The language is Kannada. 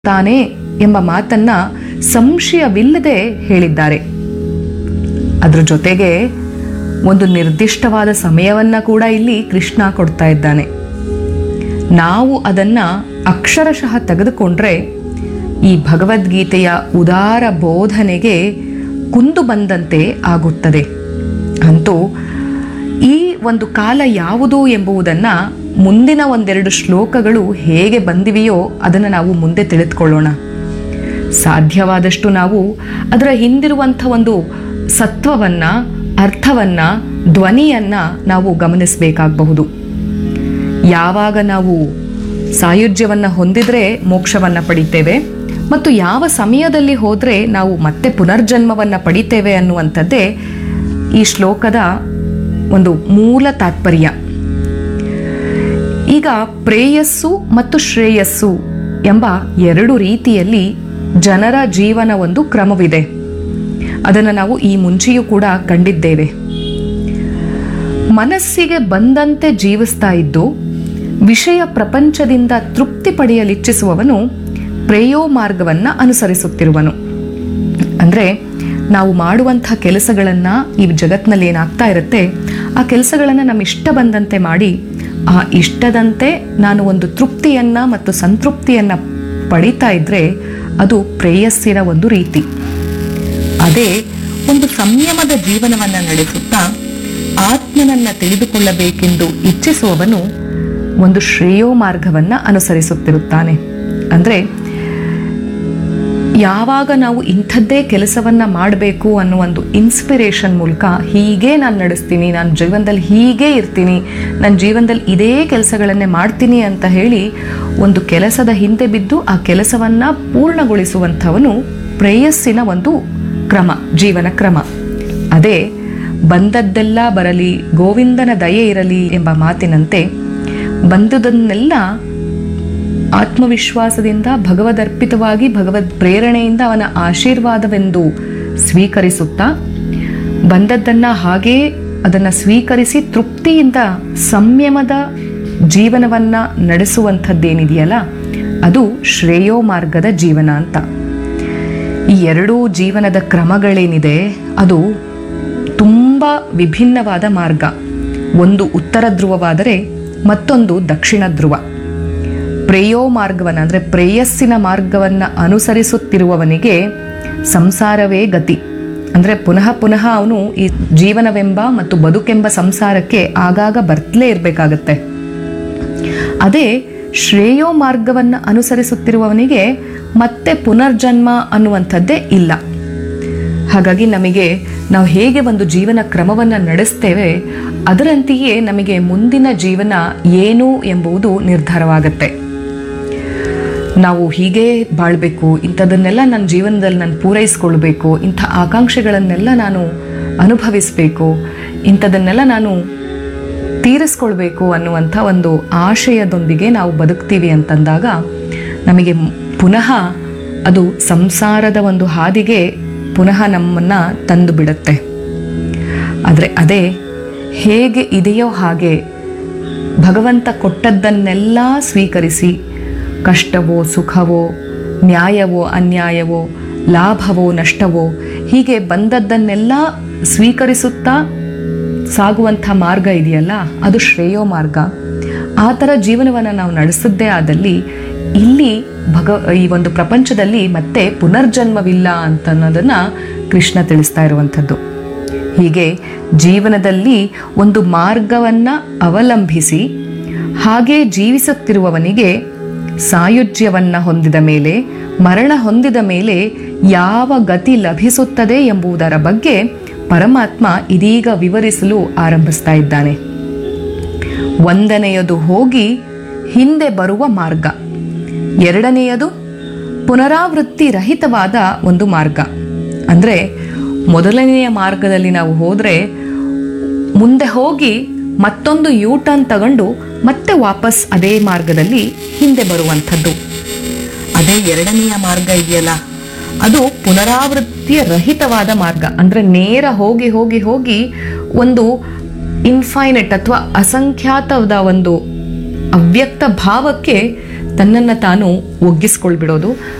ತಾನೆ ಎಂಬ ಮಾತನ್ನ ಸಂಶಯವಿಲ್ಲದೆ ಹೇಳಿದ್ದಾರೆ ಅದ್ರ ಜೊತೆಗೆ ಒಂದು ನಿರ್ದಿಷ್ಟವಾದ ಸಮಯವನ್ನ ಕೂಡ ಇಲ್ಲಿ ಕೃಷ್ಣ ಕೊಡ್ತಾ ಇದ್ದಾನೆ ನಾವು ಅದನ್ನ ಅಕ್ಷರಶಃ ತೆಗೆದುಕೊಂಡ್ರೆ ಈ ಭಗವದ್ಗೀತೆಯ ಉದಾರ ಬೋಧನೆಗೆ ಕುಂದು ಬಂದಂತೆ ಆಗುತ್ತದೆ ಅಂತೂ ಈ ಒಂದು ಕಾಲ ಯಾವುದು ಎಂಬುದನ್ನ ಮುಂದಿನ ಒಂದೆರಡು ಶ್ಲೋಕಗಳು ಹೇಗೆ ಬಂದಿವೆಯೋ ಅದನ್ನು ನಾವು ಮುಂದೆ ತಿಳಿದುಕೊಳ್ಳೋಣ ಸಾಧ್ಯವಾದಷ್ಟು ನಾವು ಅದರ ಹಿಂದಿರುವಂಥ ಒಂದು ಸತ್ವವನ್ನ ಅರ್ಥವನ್ನ ಧ್ವನಿಯನ್ನ ನಾವು ಗಮನಿಸಬೇಕಾಗಬಹುದು ಯಾವಾಗ ನಾವು ಸಾಯುಜ್ಯವನ್ನ ಹೊಂದಿದ್ರೆ ಮೋಕ್ಷವನ್ನ ಪಡಿತೇವೆ ಮತ್ತು ಯಾವ ಸಮಯದಲ್ಲಿ ಹೋದ್ರೆ ನಾವು ಮತ್ತೆ ಪುನರ್ಜನ್ಮವನ್ನ ಪಡಿತೇವೆ ಅನ್ನುವಂಥದ್ದೇ ಈ ಶ್ಲೋಕದ ಒಂದು ಮೂಲ ತಾತ್ಪರ್ಯ ಈಗ ಪ್ರೇಯಸ್ಸು ಮತ್ತು ಶ್ರೇಯಸ್ಸು ಎಂಬ ಎರಡು ರೀತಿಯಲ್ಲಿ ಜನರ ಜೀವನ ಒಂದು ಕ್ರಮವಿದೆ ಅದನ್ನು ನಾವು ಈ ಮುಂಚೆಯೂ ಕೂಡ ಕಂಡಿದ್ದೇವೆ ಮನಸ್ಸಿಗೆ ಬಂದಂತೆ ಜೀವಿಸ್ತಾ ಇದ್ದು ವಿಷಯ ಪ್ರಪಂಚದಿಂದ ತೃಪ್ತಿ ಪಡೆಯಲಿಚ್ಛಿಸುವವನು ಪ್ರೇಯೋ ಮಾರ್ಗವನ್ನ ಅನುಸರಿಸುತ್ತಿರುವನು ಅಂದ್ರೆ ನಾವು ಮಾಡುವಂಥ ಕೆಲಸಗಳನ್ನ ಈ ಜಗತ್ನಲ್ಲಿ ಏನಾಗ್ತಾ ಇರುತ್ತೆ ಆ ಕೆಲಸಗಳನ್ನ ನಮ್ಮ ಇಷ್ಟ ಬಂದಂತೆ ಮಾಡಿ ಆ ಇಷ್ಟದಂತೆ ನಾನು ಒಂದು ತೃಪ್ತಿಯನ್ನ ಮತ್ತು ಸಂತೃಪ್ತಿಯನ್ನ ಪಡಿತಾ ಇದ್ರೆ ಅದು ಪ್ರೇಯಸ್ಸಿನ ಒಂದು ರೀತಿ ಅದೇ ಒಂದು ಸಂಯಮದ ಜೀವನವನ್ನ ನಡೆಸುತ್ತಾ ಆತ್ಮನನ್ನ ತಿಳಿದುಕೊಳ್ಳಬೇಕೆಂದು ಇಚ್ಛಿಸುವವನು ಒಂದು ಶ್ರೇಯೋ ಮಾರ್ಗವನ್ನ ಅನುಸರಿಸುತ್ತಿರುತ್ತಾನೆ ಅಂದ್ರೆ ಯಾವಾಗ ನಾವು ಇಂಥದ್ದೇ ಕೆಲಸವನ್ನ ಮಾಡಬೇಕು ಅನ್ನೋ ಒಂದು ಇನ್ಸ್ಪಿರೇಷನ್ ಮೂಲಕ ಹೀಗೆ ನಾನು ನಡೆಸ್ತೀನಿ ನಾನು ಜೀವನದಲ್ಲಿ ಹೀಗೆ ಇರ್ತೀನಿ ನನ್ನ ಜೀವನದಲ್ಲಿ ಇದೇ ಕೆಲಸಗಳನ್ನೇ ಮಾಡ್ತೀನಿ ಅಂತ ಹೇಳಿ ಒಂದು ಕೆಲಸದ ಹಿಂದೆ ಬಿದ್ದು ಆ ಕೆಲಸವನ್ನ ಪೂರ್ಣಗೊಳಿಸುವಂಥವನು ಪ್ರೇಯಸ್ಸಿನ ಒಂದು ಕ್ರಮ ಜೀವನ ಕ್ರಮ ಅದೇ ಬಂದದ್ದೆಲ್ಲ ಬರಲಿ ಗೋವಿಂದನ ದಯೆ ಇರಲಿ ಎಂಬ ಮಾತಿನಂತೆ ಬಂದುದನ್ನೆಲ್ಲ ಆತ್ಮವಿಶ್ವಾಸದಿಂದ ಭಗವದರ್ಪಿತವಾಗಿ ಭಗವದ್ ಪ್ರೇರಣೆಯಿಂದ ಅವನ ಆಶೀರ್ವಾದವೆಂದು ಸ್ವೀಕರಿಸುತ್ತಾ ಬಂದದ್ದನ್ನ ಹಾಗೇ ಅದನ್ನ ಸ್ವೀಕರಿಸಿ ತೃಪ್ತಿಯಿಂದ ಸಂಯಮದ ಜೀವನವನ್ನ ನಡೆಸುವಂಥದ್ದೇನಿದೆಯಲ್ಲ ಅದು ಶ್ರೇಯೋ ಮಾರ್ಗದ ಜೀವನ ಅಂತ ಈ ಎರಡೂ ಜೀವನದ ಕ್ರಮಗಳೇನಿದೆ ಅದು ತುಂಬ ವಿಭಿನ್ನವಾದ ಮಾರ್ಗ ಒಂದು ಉತ್ತರ ಧ್ರುವವಾದರೆ ಮತ್ತೊಂದು ದಕ್ಷಿಣ ಧ್ರುವ ಪ್ರೇಯೋ ಮಾರ್ಗವನ್ನು ಅಂದರೆ ಪ್ರೇಯಸ್ಸಿನ ಮಾರ್ಗವನ್ನು ಅನುಸರಿಸುತ್ತಿರುವವನಿಗೆ ಸಂಸಾರವೇ ಗತಿ ಅಂದರೆ ಪುನಃ ಪುನಃ ಅವನು ಈ ಜೀವನವೆಂಬ ಮತ್ತು ಬದುಕೆಂಬ ಸಂಸಾರಕ್ಕೆ ಆಗಾಗ ಬರ್ತಲೇ ಇರಬೇಕಾಗತ್ತೆ ಅದೇ ಶ್ರೇಯೋ ಮಾರ್ಗವನ್ನು ಅನುಸರಿಸುತ್ತಿರುವವನಿಗೆ ಮತ್ತೆ ಪುನರ್ಜನ್ಮ ಅನ್ನುವಂಥದ್ದೇ ಇಲ್ಲ ಹಾಗಾಗಿ ನಮಗೆ ನಾವು ಹೇಗೆ ಒಂದು ಜೀವನ ಕ್ರಮವನ್ನು ನಡೆಸ್ತೇವೆ ಅದರಂತೆಯೇ ನಮಗೆ ಮುಂದಿನ ಜೀವನ ಏನು ಎಂಬುದು ನಿರ್ಧಾರವಾಗತ್ತೆ ನಾವು ಹೀಗೆ ಬಾಳ್ಬೇಕು ಇಂಥದನ್ನೆಲ್ಲ ನನ್ನ ಜೀವನದಲ್ಲಿ ನಾನು ಪೂರೈಸ್ಕೊಳ್ಬೇಕು ಇಂಥ ಆಕಾಂಕ್ಷೆಗಳನ್ನೆಲ್ಲ ನಾನು ಅನುಭವಿಸಬೇಕು ಇಂಥದನ್ನೆಲ್ಲ ನಾನು ತೀರಿಸ್ಕೊಳ್ಬೇಕು ಅನ್ನುವಂಥ ಒಂದು ಆಶಯದೊಂದಿಗೆ ನಾವು ಬದುಕ್ತೀವಿ ಅಂತಂದಾಗ ನಮಗೆ ಪುನಃ ಅದು ಸಂಸಾರದ ಒಂದು ಹಾದಿಗೆ ಪುನಃ ನಮ್ಮನ್ನು ತಂದು ಬಿಡುತ್ತೆ ಆದರೆ ಅದೇ ಹೇಗೆ ಇದೆಯೋ ಹಾಗೆ ಭಗವಂತ ಕೊಟ್ಟದ್ದನ್ನೆಲ್ಲ ಸ್ವೀಕರಿಸಿ ಕಷ್ಟವೋ ಸುಖವೋ ನ್ಯಾಯವೋ ಅನ್ಯಾಯವೋ ಲಾಭವೋ ನಷ್ಟವೋ ಹೀಗೆ ಬಂದದ್ದನ್ನೆಲ್ಲ ಸ್ವೀಕರಿಸುತ್ತಾ ಸಾಗುವಂಥ ಮಾರ್ಗ ಇದೆಯಲ್ಲ ಅದು ಶ್ರೇಯೋ ಮಾರ್ಗ ಆ ಥರ ಜೀವನವನ್ನು ನಾವು ನಡೆಸಿದ್ದೇ ಆದಲ್ಲಿ ಇಲ್ಲಿ ಭಗ ಈ ಒಂದು ಪ್ರಪಂಚದಲ್ಲಿ ಮತ್ತೆ ಪುನರ್ಜನ್ಮವಿಲ್ಲ ಅಂತ ಅನ್ನೋದನ್ನ ಕೃಷ್ಣ ತಿಳಿಸ್ತಾ ಇರುವಂಥದ್ದು ಹೀಗೆ ಜೀವನದಲ್ಲಿ ಒಂದು ಮಾರ್ಗವನ್ನ ಅವಲಂಬಿಸಿ ಹಾಗೆ ಜೀವಿಸುತ್ತಿರುವವನಿಗೆ ಸಾಯುಜ್ಯವನ್ನ ಹೊಂದಿದ ಮೇಲೆ ಮರಣ ಹೊಂದಿದ ಮೇಲೆ ಯಾವ ಗತಿ ಲಭಿಸುತ್ತದೆ ಎಂಬುದರ ಬಗ್ಗೆ ಪರಮಾತ್ಮ ಇದೀಗ ವಿವರಿಸಲು ಆರಂಭಿಸ್ತಾ ಇದ್ದಾನೆ ಒಂದನೆಯದು ಹೋಗಿ ಹಿಂದೆ ಬರುವ ಮಾರ್ಗ ಎರಡನೆಯದು ಪುನರಾವೃತ್ತಿ ರಹಿತವಾದ ಒಂದು ಮಾರ್ಗ ಅಂದರೆ ಮೊದಲನೆಯ ಮಾರ್ಗದಲ್ಲಿ ನಾವು ಹೋದರೆ ಮುಂದೆ ಹೋಗಿ ಮತ್ತೊಂದು ಯೂ ಟರ್ನ್ ತಗೊಂಡು ಮತ್ತೆ ವಾಪಸ್ ಅದೇ ಮಾರ್ಗದಲ್ಲಿ ಹಿಂದೆ ಬರುವಂಥದ್ದು ಅದೇ ಎರಡನೆಯ ಮಾರ್ಗ ಇದೆಯಲ್ಲ ಅದು ಪುನರಾವೃತ್ತಿಯ ರಹಿತವಾದ ಮಾರ್ಗ ಅಂದ್ರೆ ನೇರ ಹೋಗಿ ಹೋಗಿ ಹೋಗಿ ಒಂದು ಇನ್ಫೈನೆಟ್ ಅಥವಾ ಅಸಂಖ್ಯಾತದ ಒಂದು ಅವ್ಯಕ್ತ ಭಾವಕ್ಕೆ ತನ್ನನ್ನು ತಾನು ಒಗ್ಗಿಸ್ಕೊಳ್ಬಿಡೋದು